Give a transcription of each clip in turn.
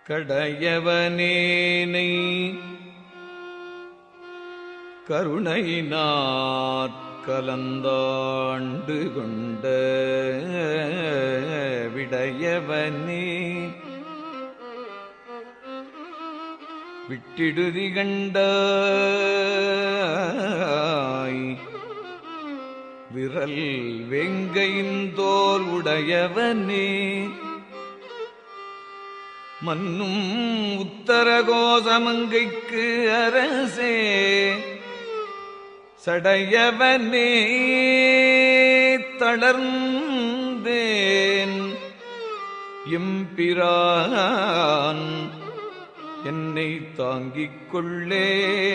கடையவனேனை கருணையினாற் கலந்தாண்டு கொண்ட விடையவனே விட்டிடுதி கண்டாய் விரல் வெங்கையின் தோல் உடையவனே மன்னும் உத்தரகோசமங்கைக்கு அரசே சடையவனே தளர்ந்தேன் எம்பிரான் என்னை தாங்கிக் கொள்ளே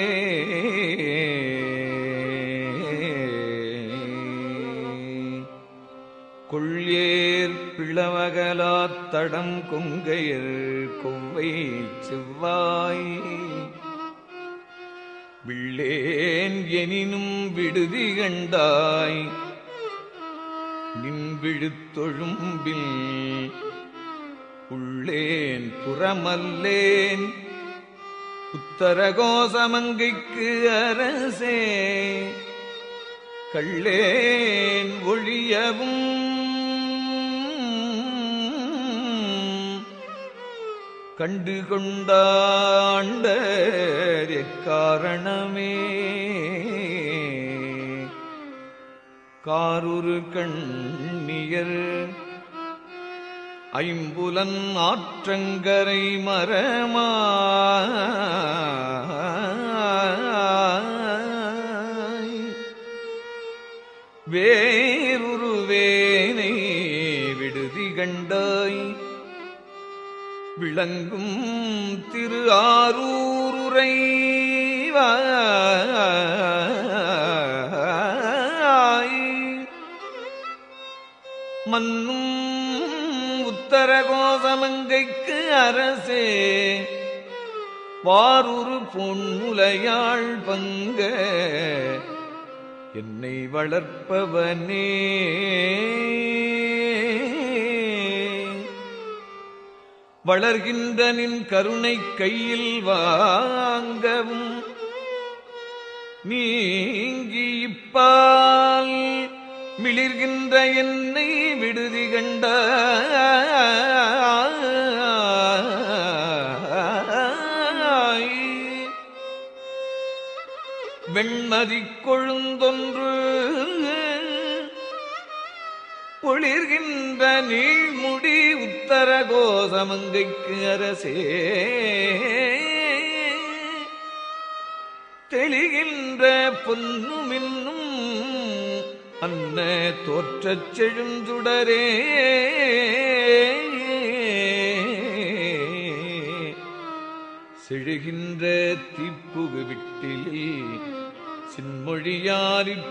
கொள்யேர் பிளவகலாத் தடம் கொங்கையர் கொவ்வை செவ்வாய் விள்ளேன் எனினும் விடுதி கண்டாய் நின் விழுத்தொழும்பில் உள்ளேன் புறமல்லேன் உத்தரகோசமங்கைக்கு அரசே கள்ளேன் ஒழியவும் கண்டு கொண்டாண்ட எக்காரணமே காருரு கண்ணியர் ஐம்புலன் ஆற்றங்கரை மரமாய் வேறுருவேனை விடுதி கண்டாய் விளங்கும் திரு ஆரூருரை மன்னும் உத்தரகோசமங்கைக்கு அரசே வாரூரு பொன்முலையாள் பங்க என்னை வளர்ப்பவனே வளர்கின்ற நின் கருணை கையில் வாங்கவும் நீங்கி இப்பால் மிளிர்கின்ற என்னை விடுதி கண்ட வெண்மதி கொழுந்தொன்று ஒளிர்கின்ற நீழ்முடி உத்தர கோசமங்கைக்கு அரசே தெளிகின்ற பொன்னுமின்னும் அன்ன தோற்றச் செழுந்துடரே செழுகின்ற தீப்புகு விட்டிலில் சின்மொழியாரிப்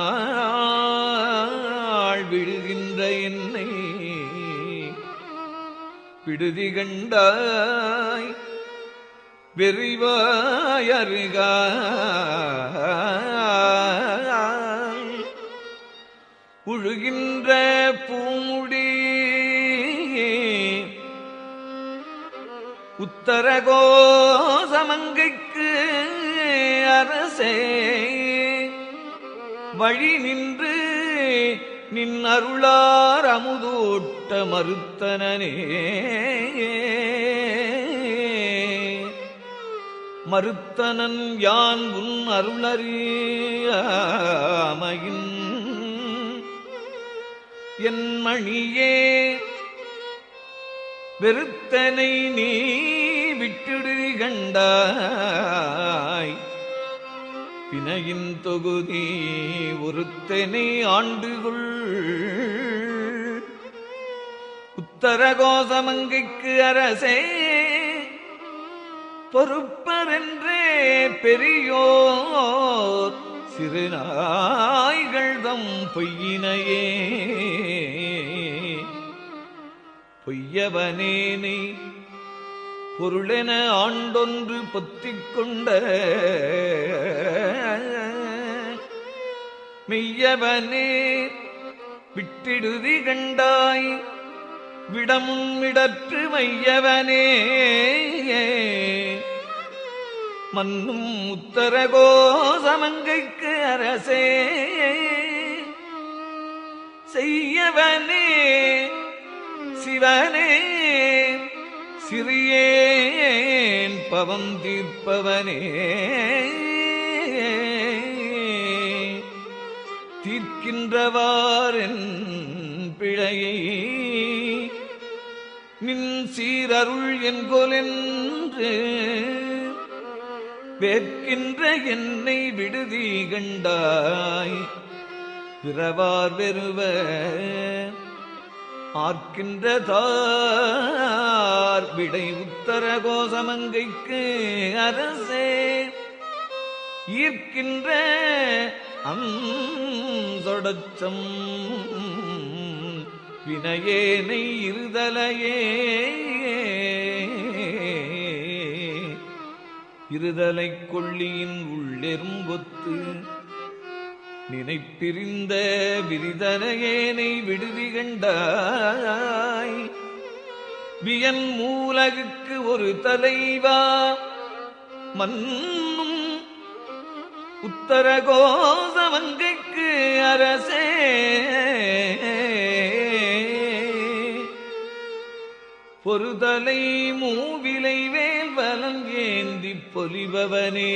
பன்னாள் விழுகின்ற என்னை விடுதி கண்டாய் வெறிவாயருகாய் உழுகின்ற பூமுடி உத்தரகோசமங்கைக்கு அரசே வழி நின்று நின் அருளார் அமுதூட்ட மறுத்தனனே மறுத்தனன் யான் உன் அருளறியாமையின் என் மணியே வெறுத்தனை நீ விட்டுடுதி கண்டாய் பிணையின் தொகுதி ஒருத்தனை ஆண்டுகுள் உத்தரகோசமங்கைக்கு அரசே பொறுப்பரென்றே பெரியோர் சிறு நாய்கள் தம் பொய்யினையே பொய்யவனேனை பொருளென ஆண்டொன்று பொத்திக் கொண்ட மெய்யவனே விட்டிடுதி கண்டாய் விடமும் விடற்று மையவனே மன்னும் உத்தரகோசமங்கைக்கு அரசே செய்யவனே சிவனே சிறியேன் பவம் தீர்ப்பவனே தீர்க்கின்றவாறென் பிழையை நின் சீரருள் என்கொலென்று வேற்கின்ற என்னை விடுதி கண்டாய் பிறவார் வெறுவ ஆர்க்கின்ற தார் விடை உத்தர கோசமங்கைக்கு அரசே ஈர்க்கின்ற அந்தொடச்சம் வினையேனை இருதலையே இருதலை கொள்ளியின் உள்ளெரும்பொத்து நினைப்பிரிந்த விரிதனையேனை விடுதி கண்டாய் வியன் மூலகுக்கு ஒரு தலைவா மன்னும் உத்தரகோசமங்கைக்கு அரசே பொறுதலை மூவிலை வேல் வலங்கேந்தி பொலிபவனே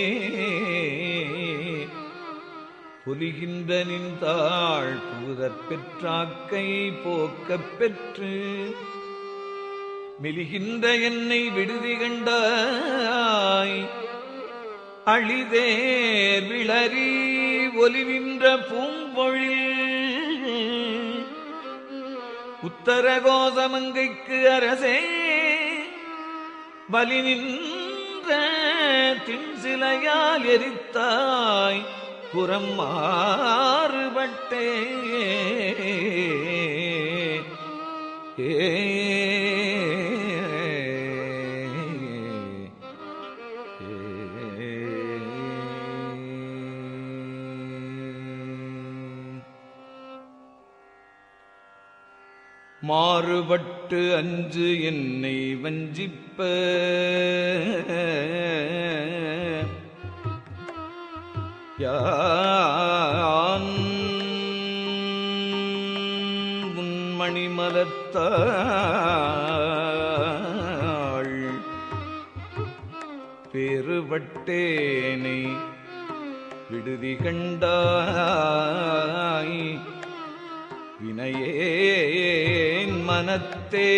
பொலிகின்ற நின்றாள் பூதற் பெற்றாக்கை போக்கப் பெற்று மெலிகின்ற என்னை விடுதி கண்டாய் அழிதேர் விளரி ஒலிவின்ற பூம்பொழில் உத்தரகோசமங்கைக்கு அரசே பலி நின்ற தின்சிலையால் எரித்தாய் புறம் மாறுபட்டே ஏ மாறுபட்டு அஞ்சு என்னை வஞ்சிப்ப யான் உன்மணி மலத்தாள் பெருபட்டேனை விடுதி கண்டாய் வினையேன் மனத்தே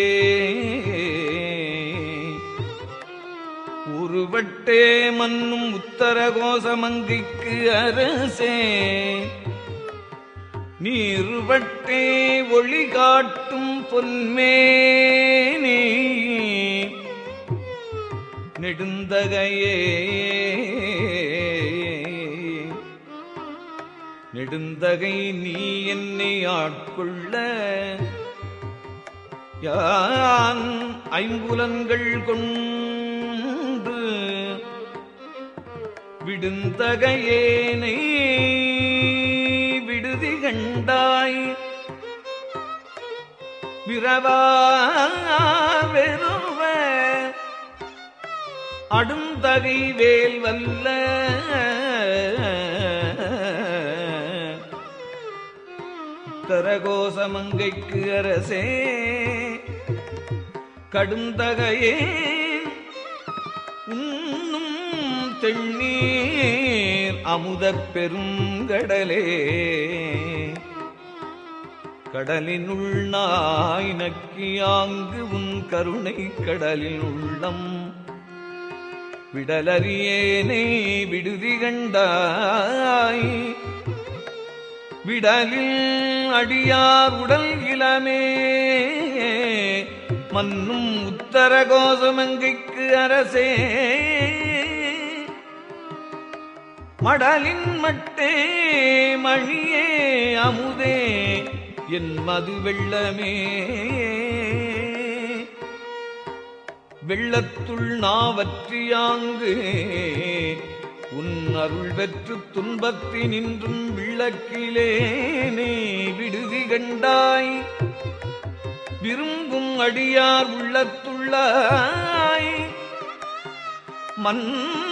உருவட்டே மன்னும் உத்தரகோசமங்கைக்கு அரசே நீருவட்டே ஒளி காட்டும் பொன்மேனே நெடுந்தகையே நெடுந்தகை நீ என்னை ஆட்கொள்ள யான் ஐம்புலன்கள் கொண்டு விடுந்தகையேனை விடுதி கண்டாய் விரவா வெறுவ அடுந்தகை வேல் வல்ல உத்தரகோசமங்கைக்கு அரசே கடுந்தகையே உண்ணும் தென்னீர் அமுதப் பெருங்கடலே கடலினுள் நாய் நக்கியாங்கு உன் கருணை கடலில் உள்ளம் விடலறியேனை விடுதி கண்டாய் விடலில் அடியார் உடல் இளமே மன்னும் உத்தரகோசமங்கைக்கு அரசே மடலின் மட்டே மணியே அமுதே என் மது வெள்ளமே வெள்ளத்துள் நாவற்றியாங்கு உன் அருள் பெற்று துன்பத்தி நின்றும் விளக்கிலேனே விடுதி கண்டாய் விரும்பும் அடியார் உள்ளத்துள்ளாய் மன்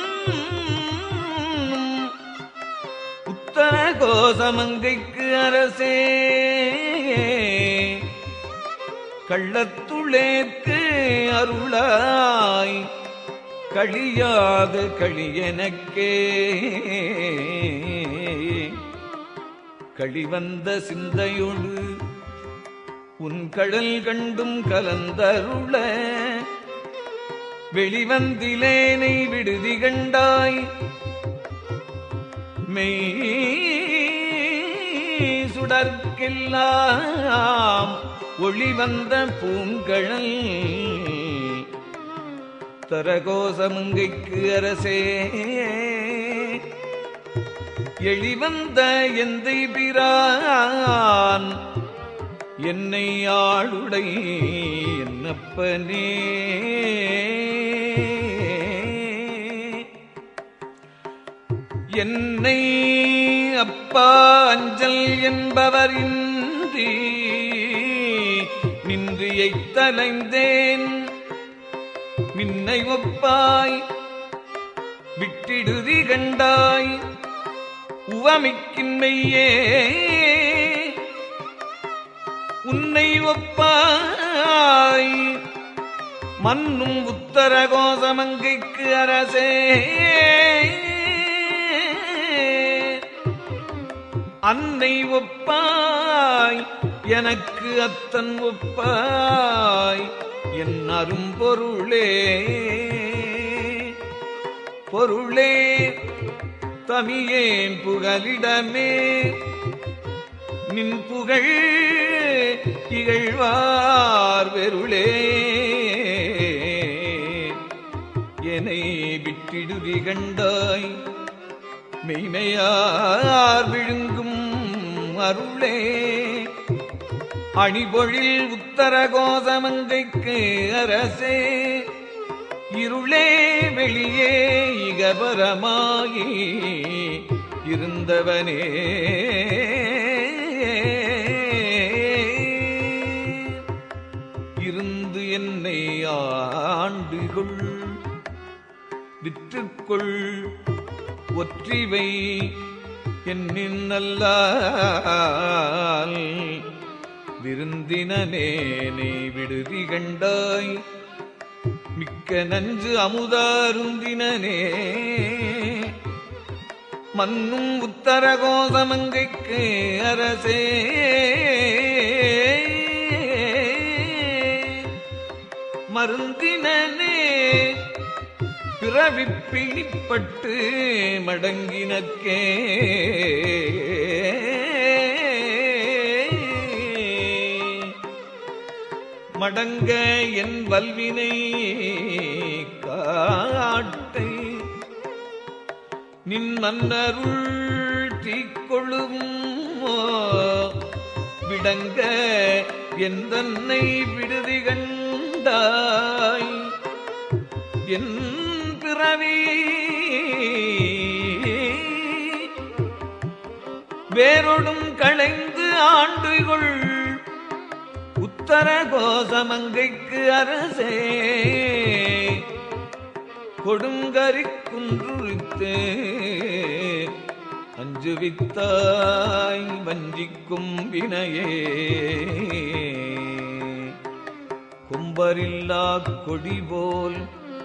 உத்தர கோசமங்கைக்கு அரசே கள்ளத்துளேற்கு அருளாய் கழியாத களியனக்கே கழிவந்த சிந்தையொடு உன் கடல் கண்டும் கலந்தருள வெளிவந்திலேனை விடுதி கண்டாய் மெய் சுடர்க்கெல்லாம் ஒளிவந்த பூங்கழல் தரகோசமங்கைக்கு அரசே எளிவந்த எந்தை பிரான் என்னை ஆளுடை என்னப்பனே என்னை அப்பா அஞ்சல் என்பவரின்றி நின்று எய்த்தலைந்தேன் மின்னை ஒப்பாய் விட்டிடுதி கண்டாய் உவமிக்கின்மையே உன்னை ஒப்பாய் மன்னும் உத்தர கோசமங்கைக்கு அரசே அன்னை ஒப்பாய் எனக்கு அத்தன் ஒப்பாய் என் அரும்பொருளே பொருளே தமியேன் புகலிடமே நின் புகழ் இகழ்வார் வெருளே என்னை விட்டிடுதி கண்டாய் மெய்மையார் விழுங்கும் அருளே அணிபொழில் உத்தர கோசமங்கைக்கு அரசே இருளே வெளியே இகபரமாகி இருந்தவனே இருந்து என்னை ஆண்டுகொள் விற்றுக்கொள் ஒற்றிவை என்னின் நல்லால் விருந்தினனேனை விடுதி கண்டாய் மிக்க நஞ்சு அமுதாருந்தினனே மன்னும் உத்தர கோசமங்கைக்கு அரசே மருந்தினனே பிறவி பிணிப்பட்டு மடங்கினக்கே மடங்க என் வல்வினை காட்டை நின் மன்னருள் தீக்கொள்ளும் விடங்க எந்தன்னை விடுதி கண்டாய் என் பிறவி வேறொடும் களைந்து ஆண்டுகொள் உத்தர கோசமங்கைக்கு அரசே கொடுங்கரி குன்றுரித்து அஞ்சுவித்தாய் வஞ்சிக்கும் வினையே கும்பரில்லா கொடி போல்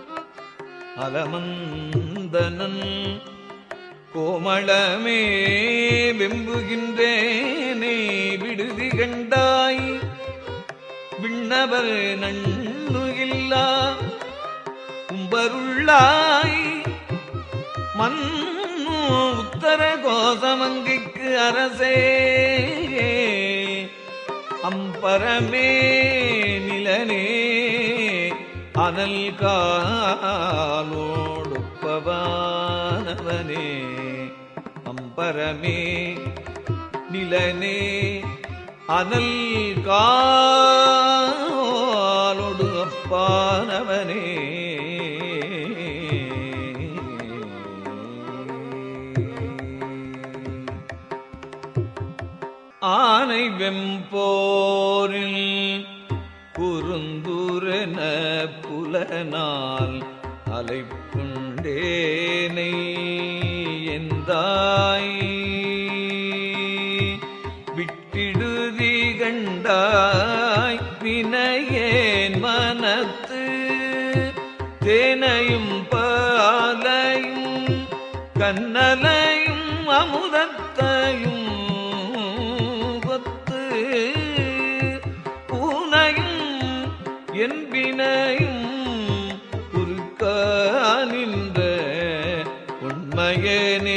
அலமந்தனன் கோமளமே வெம்புகின்றேனே விடுதி கண்டாய் விண்ணவர் நண்ணுகில்லா கும்பருள்ளாய் மன்னு உத்தர கோசமங்கைக்கு அரசே அம்பரமே நிலனே அனல் காலோடொப்பவானவனே அம்பரமே நிலனே அனல் காலோடு அப்பானவனே ஆனை வெம்போரில் புலனால் அலைப்புண்டேனை எந்தாய் விட்டிடுதி கண்டாய் வினையேன் மனத்து தேனையும் பாலையும் கண்ணலையும் அமுதத்தையும் கொத்து பூனையும் என்பினையும் குறுக்கா நின்ற உண்மையனே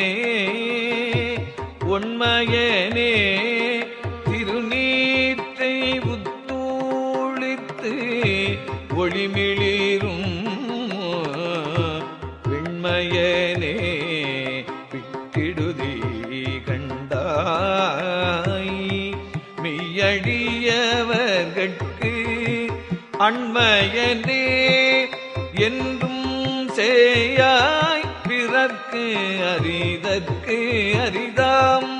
உண்மையனே திருநீற்றை உத்தூளித்து ஒளிமிளிரும் விண்மையனே விட்டிடுதி கண்டாய் மெய்யடியவர்கட்கு அண்மையனே என்றும் சேயாய் பிறர்க்கு அரிதற்கு அரிதாம்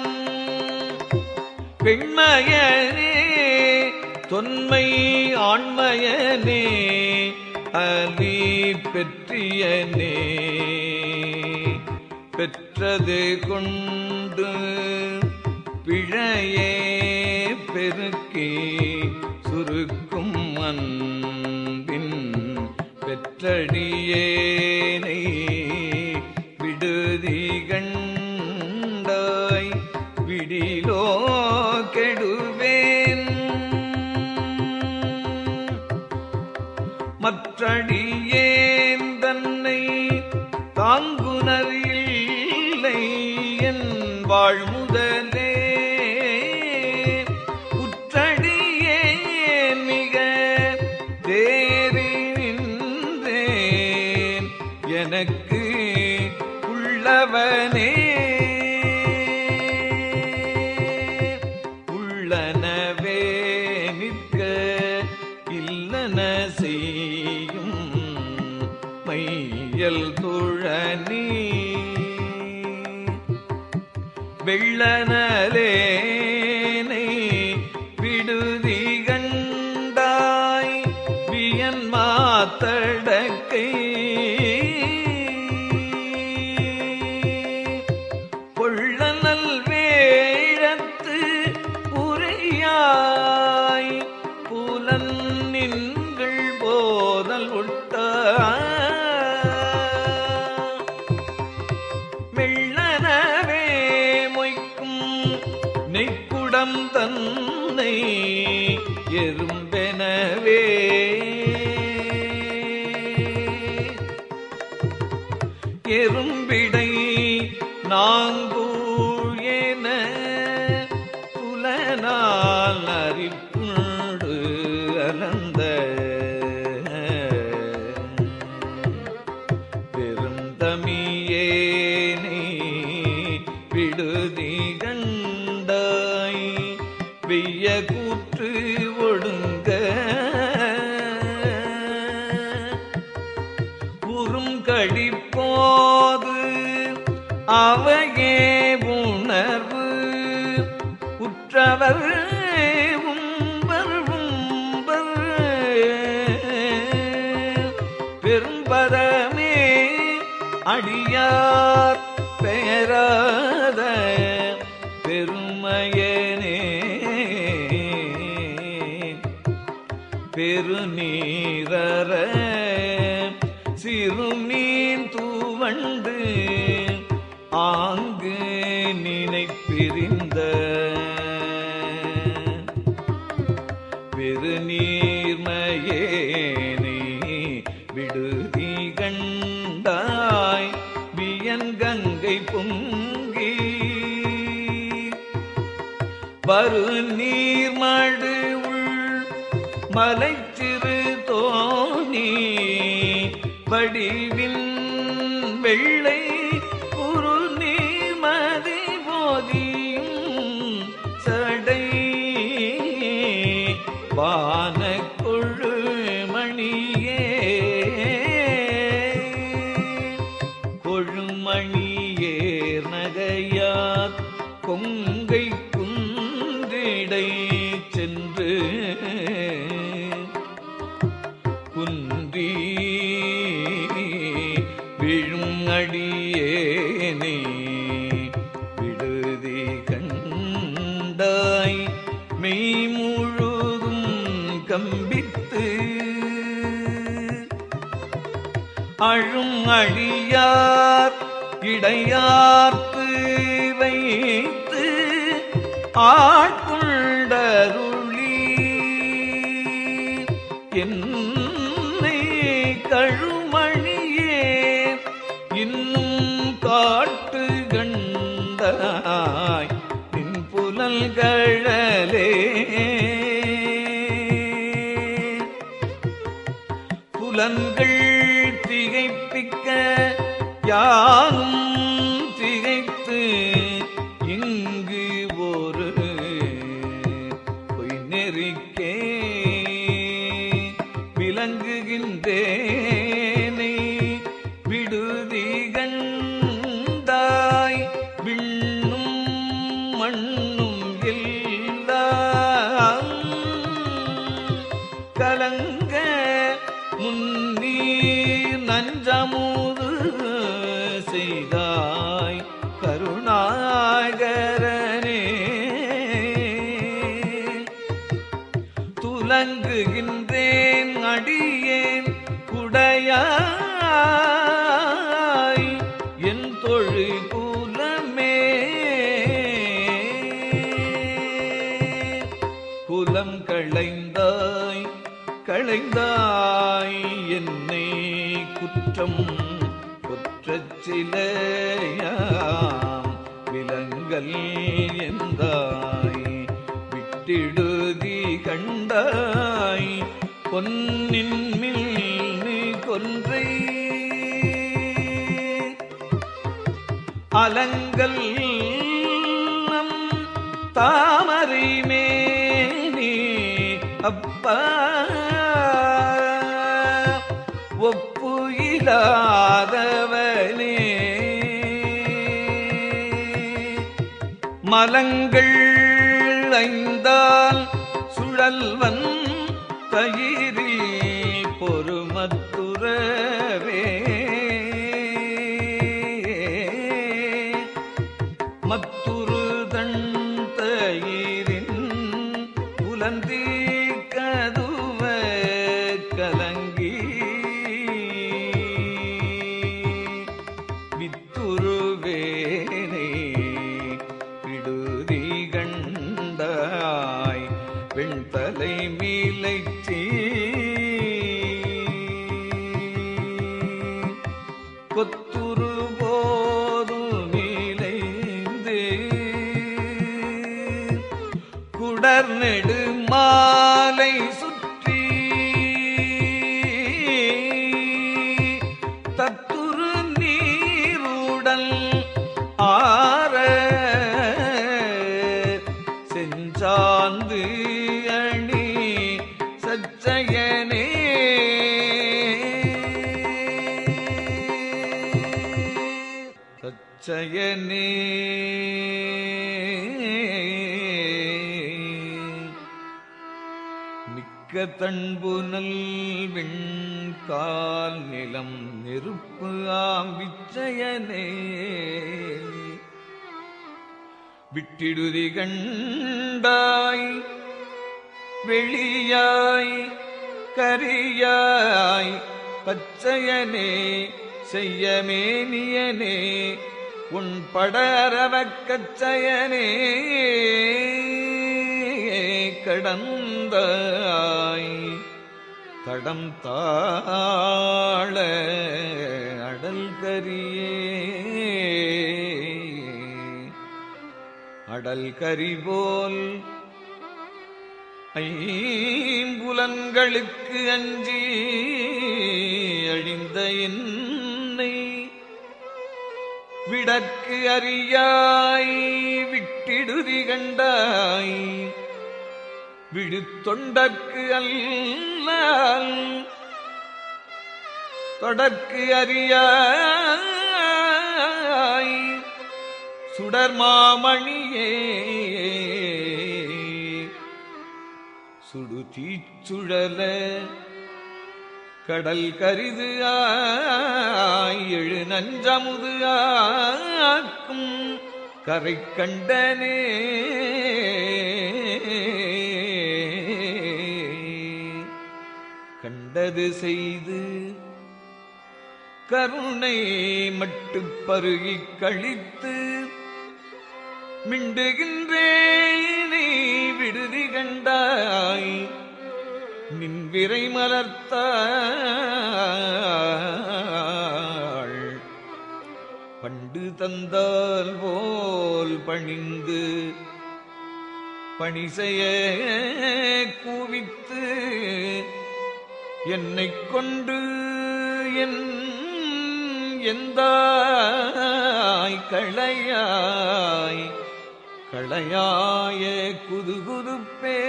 பெண்மையனே தொன்மை ஆண்மையனே அலி பெற்றியனே பெற்றது கொண்டு பிழையே பெருக்கி சுருக்கும் அன்பின் பெற்றடியேனை விடுதி கண்டாய் விடிலோ கெடுவேன் மற்றடியேன் தன்னை தாங்குனர் இல்லை என் வாழ்முதலே உற்றடியேன் மிக தேறி நின்றேன் எனக்கு உள்ளவனே உள்ளனவே நிற்க இல்லன செய்யும் மையல் துழனி வெள்ளனலேனை விடுதி கண்டாய் வியன் மாத்தடக்கை கொள்ளனல் வேழத்து உரையாய் புலன் நின்கள் போதல் உட்டாய் மெல்லனவே மொய்க்கும் நெய்க்குடம் தன்னை எறும்பெனவே எறும்பிடை நாங்கூழ் என புலனால் அறிப்புண்டு அலந்த பெருந்தமியேனே விடுதி கண்டாய் வெய்ய கூற்று ஒடுங்க உறும் கடிப்போது அவையே உணர்வு உற்றவர் உம்பர் உம்பர் பெரும்பதமே அடியார் பெயராத பெருமையனே பெருநீரற சிறுமீன் தூவண்டு ஆங்கு நினைப்பிரிந்த பெருநீர்மையேனே விடுதி கண்டாய் வியன் கங்கை பொங்கி வரு நீர்மடு உள் மலைச்சிறு தோணி வடிவின் வெள்ளை குரு நீர்மதி போதியும் சடை வான கொழு மணியே கொழுமணியேர் நகையார் கொங்கை குன்றிடை சென்று குன்றி விழும் அடியேனே விடுதி கண்டாய் மெய் முழுதும் கம்பித்து அழும் அடியார் இடையார்த்து வைத்து ஆட்கொண்டருளி என்னை கழுமணியே இன்னும் காட்டு கண்டாய் நின் புலல்களே புலன்கள் திகைப்பிக்க யானும் திகைத்து இங்கு ஒரு பொய் நெறிக்கே விளங்குகின்றேனை விடுதி கண்டாய் விண்ணும் மண்ணும் எல்லாம் கலங்க முன்னீர் நஞ்சமுது செய்தாய் கருணாகரனே துலங்குகின்றேன் அடியேன் குடையாய் என் தொழு குலமே குலம் களைந்தாய் களைந்தாய் என்னை குற்றம் குற்றச் சிலையாம் விலங்கல் எந்தாய் விட்டிடுதி கண்டாய் பொன்னின் மில் கொன்றை அலங்கல் நம் தாமரை மேனி அப்பா ஒப்பு இல்லாதவனே மலங்கள் ஐந்தால் சுழல்வன் தயிரில் பொறுமத்துறவே மத்துரு தன் தயிரின் உலந்தி கதுவ கலங்கி வித்துருவேனே விடுதி கண்டாய் வெண்தலை மீலைச்சி கொத்துரு போது மீலைந்து குடர் நெடு மாலை சுற்றி தத்துரு நீருடல் ஆற செஞ்சாந்து அணி சச்சயனே சச்சயனே மிக்க தன்புனல் வெண்கால் நிலம் நெருப்பு ஆம்பிச்சயனே விட்டிடுதி கண்டாய் வெளியாய் கரியாய் பச்சையனே செய்யமேனியனே உன் படரவக்கச்சயனே கடந்தாய் தடம் தாழ அடல் கரியே அடல் கரி போல் ஐம்புலன்களுக்கு அஞ்சி அழிந்த என்னை விடற்கு அறியாய் விட்டிடுதி கண்டாய் விடுத்தொண்டற்கு அல்லால் தொடர்க்கு அறியாய் சுடர் மாமணியே சுடு தீச்சுழல கடல் கரிது ஆய் எழு நஞ்சமுது ஆக்கும் கரை கண்டனே கண்டது செய்து கருணை மட்டு பருகிக் கழித்து மிண்டுகின்றேனை விடுதி கண்டாய் நின் விரை மலர்த்தாள் பண்டு தந்தால் போல் பணிந்து பணி செய்ய கூவித்து என்னைக் கொண்டு என் எந்தாய் களையாய் களையாய குதுகுதுப்பே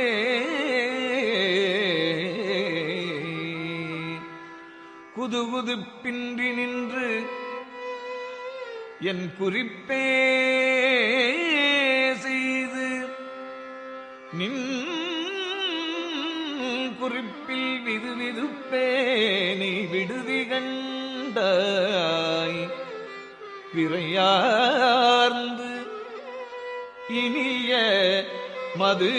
குதுகுதுப்பின்றி நின்று என் குறிப்பே செய்து நின் குறிப்பில் விது விதுப்பேனை விடுதி கண்டாய் விரையார்ந்து இனிய மது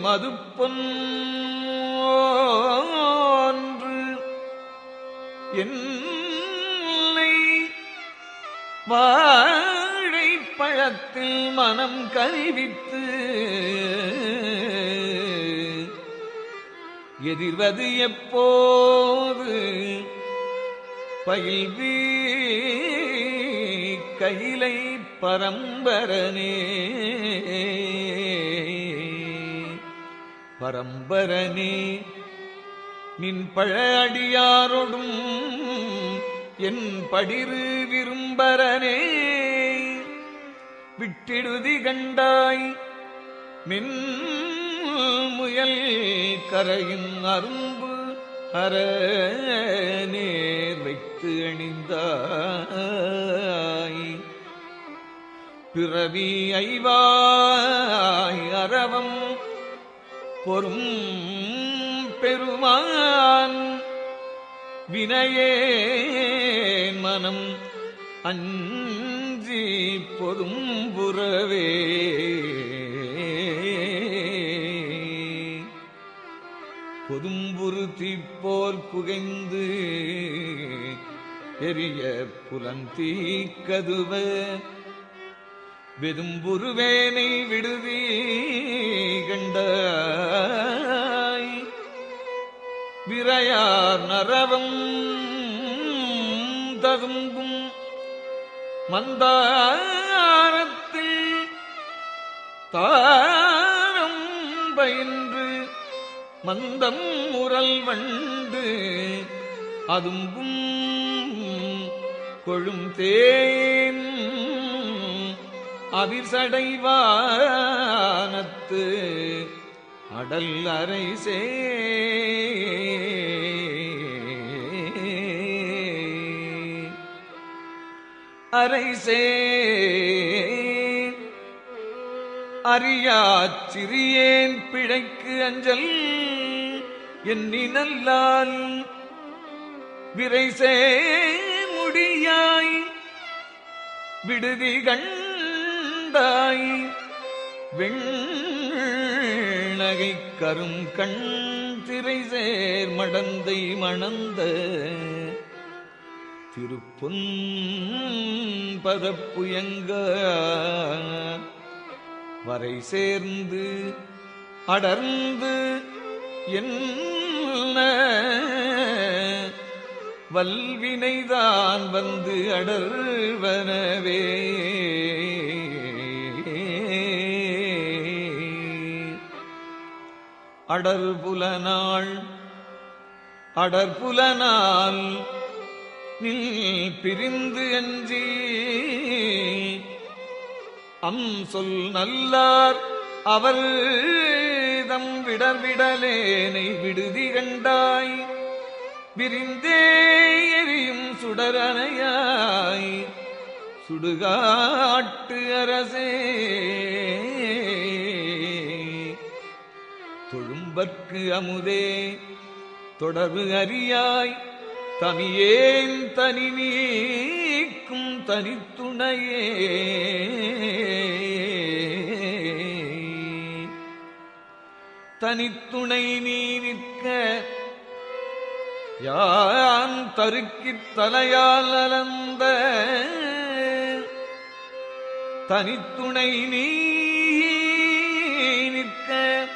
மதுப்பொன்று என்னை வாழைப்பழத்தில் மனம் கருவித்து எதிர்வது எப்போது பயில்வி கையிலை பரம்பரனே பரம்பரனே நின் பழ அடியாரோடும் என் படிரு விரும்பரனே விட்டிடுதி கண்டாய் மின் முயல் கரையின் அரும்பு அற நேர் வைத்து அணிந்தாய் பிறவி ஐவாய் அரவம் பொறும் பெருமான் வினையேன் மனம் அஞ்சி பொதும்புறவே பொதும்புரு தீப்போல் புகைந்து எரிய புலந்தீ கதுவ வெதும்புருவேனை விடுதி கண்டாய் விரையார் நரவம் ததும்பும் மந்தாரத்தில் தாரம் பயின்று மந்தம் முரல் வண்டு அதும்பும் கொழும் தேன் அவிசடைவானத்து அடல் அரைசே அரைசே அறியாச் சிறியேன் பிழைக்கு அஞ்சல் எண்ணினல்லால் விரைசே முடியாய் விடுதி கண்டாய் வெண்ணகை கரும் கண் திரை சேர் மடந்தை மணந்த திருப்பொன் பதப்புயங்க வரை சேர்ந்து அடர்ந்து என்ன வல்வினைதான் வந்து அடர்வனவே அடர்புலனாள் அடர்புலனால் நீ பிரிந்து அஞ்சி அம் சொல் நல்லார் அவர் தம் விடர்விடலேனை விடுதி கண்டாய் விரிந்தே எரியும் சுடரணையாய் சுடுகாட்டு அரசே தொழும்பற்கு அமுதே தொடர்பு அறியாய் தமியேன் தனி நீக்கும் தனித்துணையே தனித்துணை நீ நிற்க யான் தருக்கித் தலையால் அலந்த தனித்துணை நீ நிற்க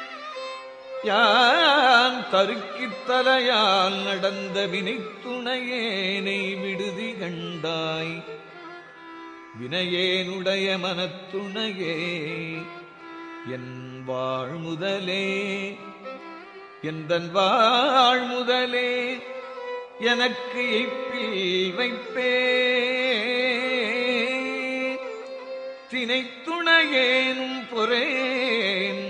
யான் தருக்கித் தலையால் நடந்த வினைத்துணையேனை விடுதி கண்டாய் வினையேனுடைய மனத்துணையே என் வாழ்முதலே எந்தன் வாழ்முதலே எனக்கு இப்பில் வைப்பே தினைத்துணையேனும் பொறேன்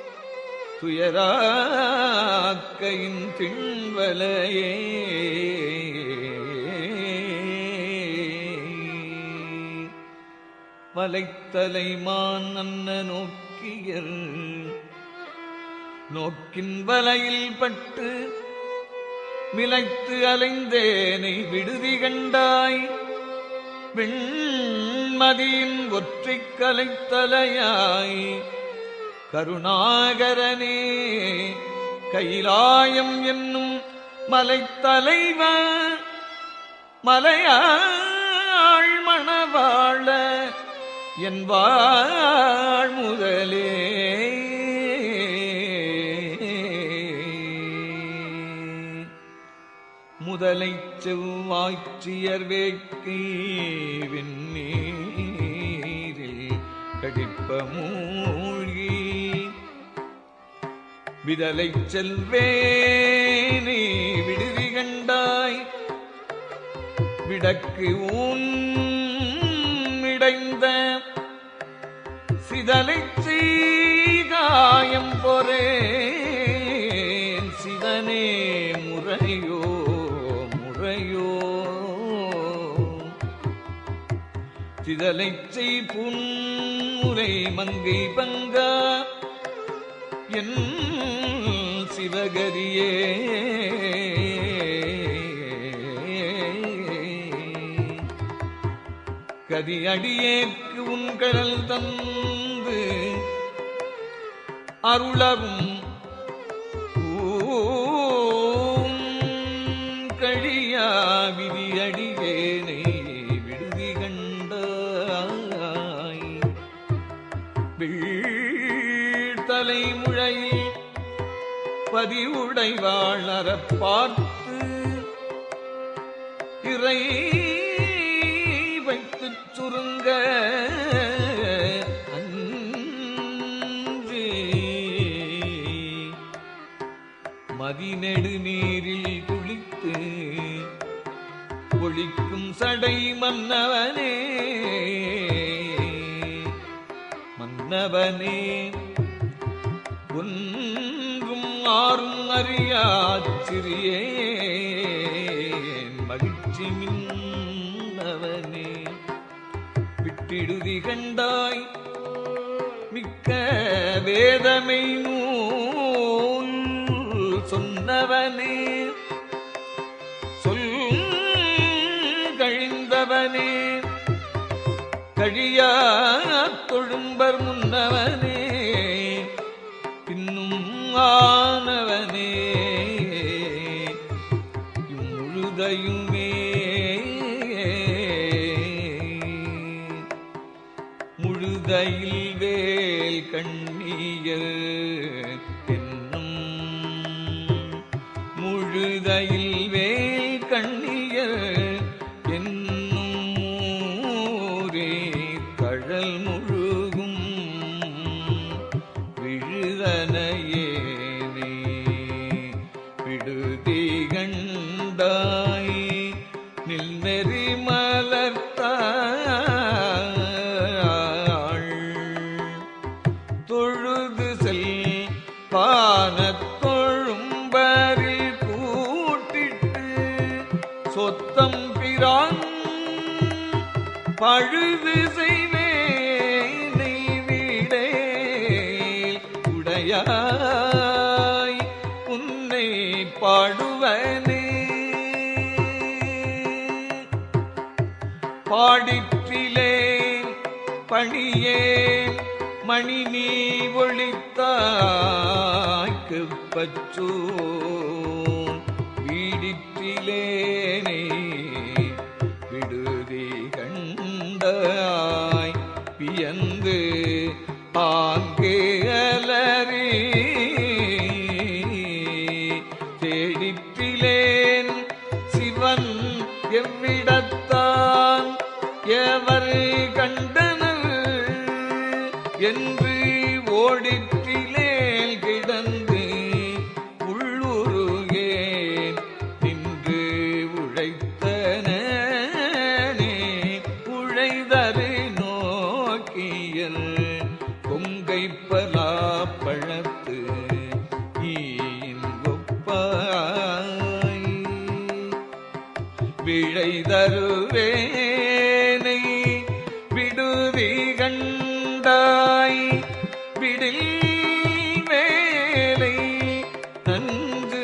துயராக்கையின் திண்வலையே வலைத்தலைமான் அன்ன நோக்கியர் நோக்கின் வலையில் பட்டு மிலைத்து அலைந்தேனை விடுதி கண்டாய் வெண்மதியின் ஒற்றைக் கலைத்தலையாய் கருணாகரனே கைலாயம் என்னும் மலைத்தலைவ மலையாள் மணவாழ என் வாழ் முதலே முதலை செவ்வாய்ச்சியர் வேட்கை வெந்நீரில் கடிப்ப மூழ்கி விதலை செல்வேனே விடுதி கண்டாய் விடக்கு ஊன்மிடைந்த சிதலை செய்காயம் பொறேன் சிதனே முறையோ முறையோ சிதலை செய் புன்முறை மங்கை பங்கா என் சிவகரியே கதி அடியேற்கு உன் கடல் தந்து அருளவும் ஊம் கழியா விதி அடியேனை விடுதி கண்டாய் வீழ்த்தலை முழையில் பதிவுடைவாள் அறப் பார்த்து இறை வைத்துச் சுருங்க அன்றி மதிநெடு நீரில் குளித்து ஒழிக்கும் சடை மன்னவனே மன்னவனே ஒன்றும் ஆறும் அறியாச் சிறியேன் மகிழ்ச்சி மின்னவனே விட்டிடுதி கண்டாய் மிக்க வேதமை நூல் சொன்னவனே சொல் கழிந்தவனே கழியா தொழும்பர் முன்னவனே பின்னும் ஆனவனே இம்முழுதையுமே முழுதையில் வேல் கண்ணியர் என்னும் முழுதையில் வேல் கண்ணியர் என்னும் ஊரே கழல் முழுகும் விழுதனையேனே விடுதி கண்டாய் நில்நெறி மலர்த்தாள் தொழுது செல் பானத் தொழும்பரில் கூட்டிட்டு சொத்தம் பிரான் பழுது செய்வேனை விடே உடையாய் உன்னை பாடுவனே பாடிற்றிலே பணியே மணி நீ ஒளித்தாய்க்கு பச்சூ வீடிற்றிலேனே விடுதி கண்டாய் பியந்து ஆங்கே அலறி தேடிற்றிலேன் சிவன் எவ்விடத்தான் எவர் கண்டனர் என்று ஓடிற்றிலேல் கிடந்து உள்ளுருகேன் நின்று உழைத்தனே உழைதரு நோக்கியல் கொங்கை பலா பழத்து ஈன் ஒப்பாய் விழை தருவேனை விடுதி கண்டாய் விடில் வேலை நன்கு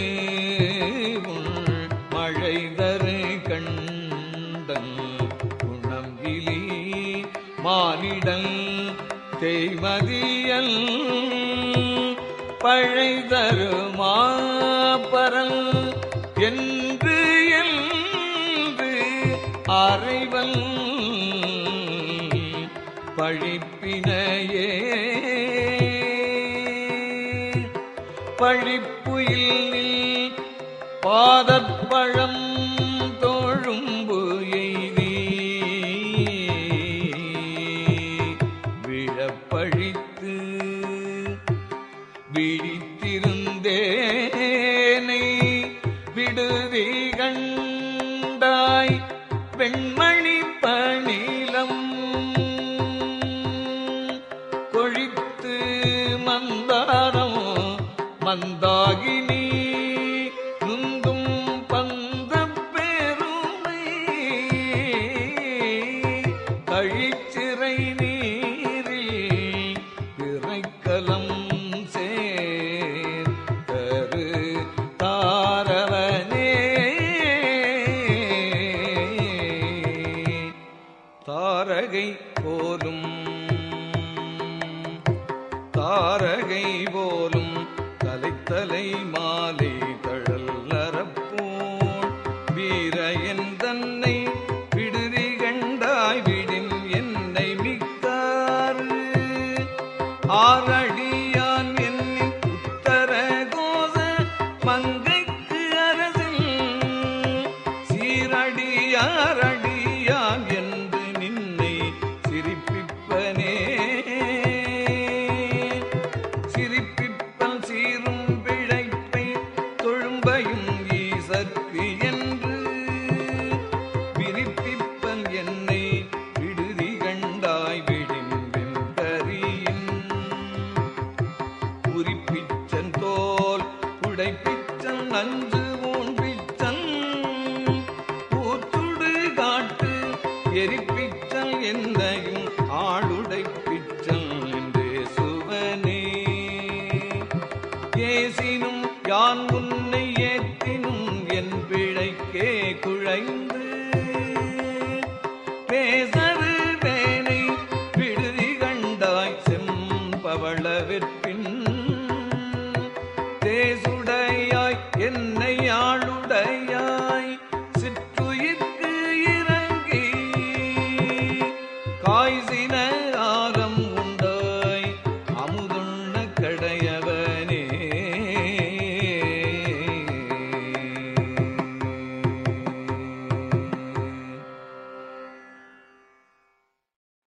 உள் மழை தரு கண்டன் குணங்கிலி மானிடல் தேய்மதியல் பழை தருமாப்பரல் என்று என்று அறைவல் பழிப்பினையே பழிப்புயில் பாதப்பழம் தோழும்பு எய்தி விழப்பழித்து விழித்திருந்தேனை விடுதி கண்டாய் வெண்மணி பணிலம் கொழித்து மந்தாரம் மந்தாகினி நுந்தும் பந்த பெருமை கழிச்சிறை நீரில் இறைக்கலம் சேர்த்தரு தாரவனே தாரகை போலும் தாரகை போலும் தலைத்தலை மாலை தழல் நரப்போன் வீரையன் தன்னை விடுதி கண்டாய் விடின் என்னை மிக்காறு ஆரடியான் என்னின் உத்தர கோச மங்கைக்கு அரசில் சீரடியாரடியான் என்று நின்னை சிரிப்பிப்பனே சிரிப்பிப்பல் சீரும் பிழைப்பை தொழும்பையும் ஈசற்கு என்று விரிப்பிப்பல் என்னை விடுதி கண்டாய் விடின் வெண்கரியின் உரிப்பிச்சன் தோல் உடைப்பிச்சன் நஞ்சு ஊன்பிச்சன் ஊற்றுடு காட்டு எரிப்பிச்சல் என்னையும் ஆளுடைப்பிச்சல் என்றே சுவனே ஏசினும் யான் உன்னை ஏத்தினும் என் பிழைக்கே குழைந்து பேசரு வேனை விடுதி கண்டாய் செம்பவள வெற்பின் தேசுடையாய் என்னை ஆளுடையாய் சிற்றுயிர்க்கு இறங்கி காய்சின